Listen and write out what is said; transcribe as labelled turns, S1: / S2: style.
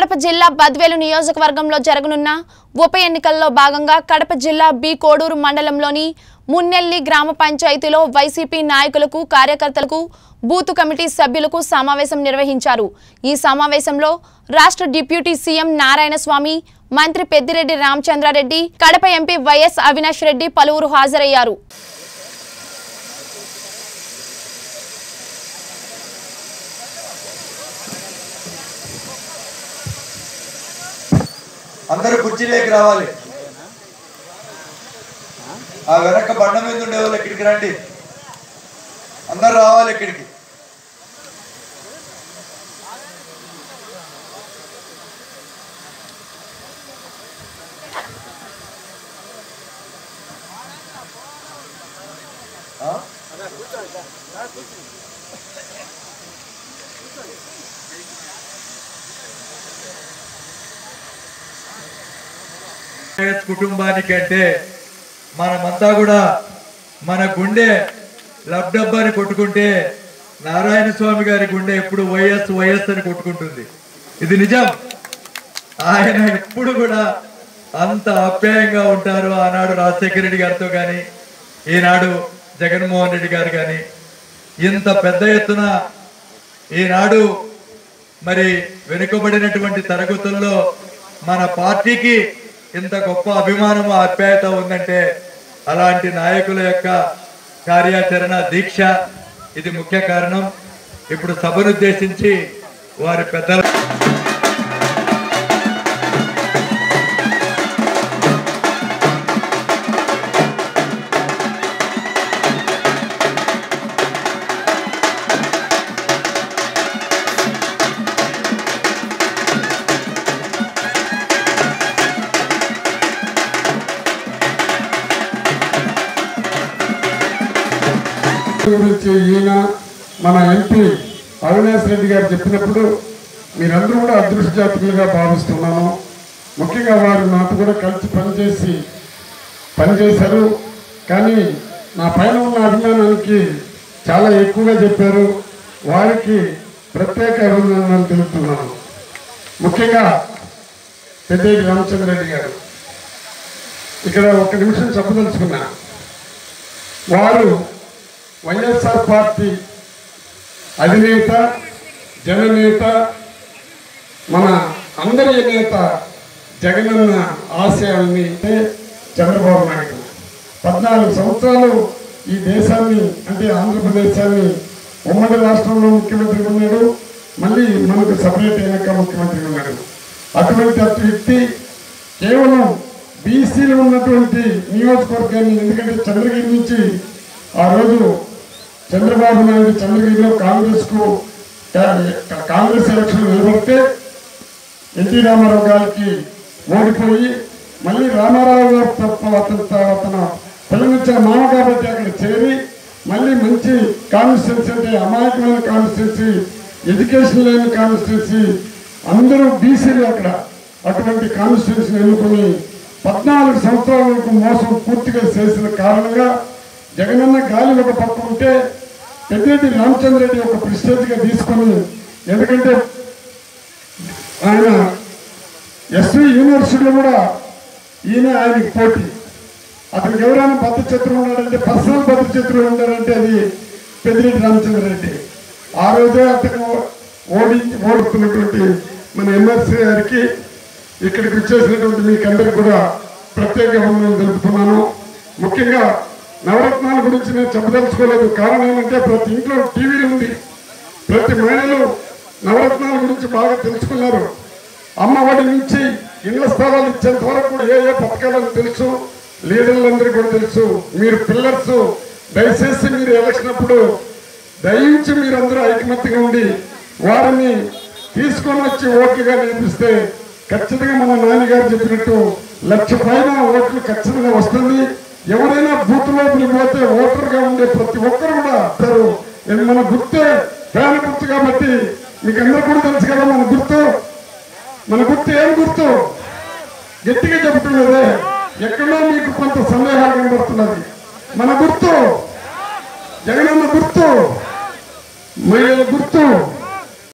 S1: కడప జిల్లా బద్వేలు నియోజకవర్గంలో జరగనున్న ఉప ఎన్నికల్లో భాగంగా కడప జిల్లా బి కోడూరు మండలంలోని మున్నెల్లి గ్రామ పంచాయతీలో వైసీపీ నాయకులకు కార్యకర్తలకు బూత్ కమిటీ సభ్యులకు సమావేశం నిర్వహించారు ఈ సమావేశంలో రాష్ట్ర డిప్యూటీ సీఎం నారాయణస్వామి మంత్రి పెద్దిరెడ్డి రామచంద్రారెడ్డి కడప ఎంపీ వైఎస్ అవినాష్ రెడ్డి పలువురు హాజరయ్యారు
S2: అందరూ కుర్చీలోకి రావాలి ఆ వెనక బండ మీద ఉండే వాళ్ళు ఇక్కడికి రండి అందరు రావాలి ఇక్కడికి ఆ? వైఎస్ కుటుంబానికి అంటే మనమంతా కూడా మన గుండె లబ్డబ్బాని కొట్టుకుంటే నారాయణ స్వామి గారి గుండె ఎప్పుడు వైఎస్ వైఎస్ అని కొట్టుకుంటుంది ఇది నిజం ఆయన ఎప్పుడు కూడా అంత ఆప్యాయంగా ఉంటారు ఆనాడు రాజశేఖర రెడ్డి గారితో కానీ ఈనాడు జగన్మోహన్ రెడ్డి గారు కానీ ఇంత పెద్ద ఎత్తున ఈనాడు మరి వెనుకబడినటువంటి తరగతుల్లో మన పార్టీకి ఇంత గొప్ప అభిమానం ఆప్యాయత ఉందంటే అలాంటి నాయకుల యొక్క కార్యాచరణ దీక్ష ఇది ముఖ్య కారణం ఇప్పుడు సభనుద్దేశించి వారి పెద్దల
S3: గురించి ఈయన మన ఎంపీ అవినాష్ రెడ్డి గారు చెప్పినప్పుడు మీరందరూ కూడా అదృష్టజాతకులుగా భావిస్తున్నాను ముఖ్యంగా వారు నాతో కూడా కలిసి పనిచేసి పనిచేశారు కానీ నా పైన ఉన్న అభిమానానికి చాలా ఎక్కువగా చెప్పారు వారికి ప్రత్యేక అభినందనలు తెలుపుతున్నాను ముఖ్యంగా పెద్దేటి రామచంద్రరెడ్డి గారు ఇక్కడ ఒక నిమిషం చెప్పదలుచుకున్నా వారు వైఎస్ఆర్ పార్టీ అధినేత జననేత మన అందరి నేత జగనన్న ఆశయాల్ని అంటే చంద్రబాబు నాయుడు పద్నాలుగు సంవత్సరాలు ఈ దేశాన్ని అంటే ఆంధ్రప్రదేశాన్ని ఉమ్మడి రాష్ట్రంలో ముఖ్యమంత్రి ఉన్నాడు మళ్ళీ మనకు సపరేట్ అయినాక ముఖ్యమంత్రి ఉన్నాడు అటువంటి అటు వ్యక్తి కేవలం బీసీలు ఉన్నటువంటి నియోజకవర్గాన్ని ఎందుకంటే చంద్రగిరి నుంచి ఆ రోజు చంద్రబాబు నాయుడు చంద్రగిరిలో కాంగ్రెస్ కు కాంగ్రెస్ ఎలక్షన్ నిలబడితే ఎన్టీ రామారావు గారికి ఓడిపోయి మళ్ళీ రామారావు గారు తప్ప అతను అతను పిల్లనిచ్చిన మామ కాబట్టి అక్కడ చేరి మళ్ళీ మంచి కాన్స్టిట్యున్సీ అంటే అమాయకమైన కాన్స్టిట్యున్సీ ఎడ్యుకేషన్ లేని కాన్స్టిట్యున్సీ అందరూ బీసీలు అక్కడ అటువంటి కాన్స్టిట్యున్సీని ఎన్నుకొని పద్నాలుగు సంవత్సరాల వరకు మోసం పూర్తిగా చేసిన కారణంగా జగనన్న గాలి ఒక పక్క ఉంటే పెద్దిరెడ్డి రామచంద్రరెడ్డి ఒక ప్రిస్టేజ్గా తీసుకొని ఎందుకంటే ఆయన ఎస్వి యూనివర్సిటీలో కూడా ఈయన ఆయనకి పోటీ అతనికి ఎవరైనా భద్రచత్రులు ఉన్నాడంటే పర్సనల్ భద్రచత్రులు ఉన్నాడంటే అది పెద్దిరెడ్డి రామచంద్రరెడ్డి ఆ రోజే అతను ఓడి ఓడుతున్నటువంటి మన ఎమ్మెల్సీ గారికి ఇక్కడికి వచ్చేసినటువంటి మీకందరికి కూడా ప్రత్యేక వందనం తెలుపుతున్నాను ముఖ్యంగా నవరత్నాల గురించి నేను చెప్పదలుచుకోలేదు కారణం ఏమంటే ప్రతి ఇంట్లో టీవీలు ఉంది ప్రతి మహిళలు నవరత్నాల గురించి బాగా తెలుసుకున్నారు అమ్మఒడి నుంచి ఇళ్ల స్థలాలు ఇచ్చేంత వరకు కూడా ఏ ఏ పథకాలను తెలుసు లీడర్లందరికీ కూడా తెలుసు మీరు పిల్లర్స్ దయచేసి మీరు ఎలక్షన్ అప్పుడు దయించి మీరందరూ ఐకమత్యంగా ఉండి వారిని తీసుకొని వచ్చి ఓట్లుగా నేర్పిస్తే ఖచ్చితంగా మన నాన్నగారు చెప్పినట్టు లక్ష పైన ఓట్లు ఖచ్చితంగా వస్తుంది ఎవరైనా బూత్ లోపలికి పోతే ఓటర్గా ఉండే ప్రతి ఒక్కరు కూడా వస్తారు ఇది మన గుర్తే ఫ్యాన్ గుర్తు కాబట్టి మీకు అందరూ కూడా తెలుసు కదా మన గుర్తు మన గుర్తు ఏం గుర్తు గట్టిగా చెబుతున్నదే ఎక్కడో మీకు కొంత సందేహాలు కనబడుతున్నది మన గుర్తు జగనన్న గుర్తు మహిళల గుర్తు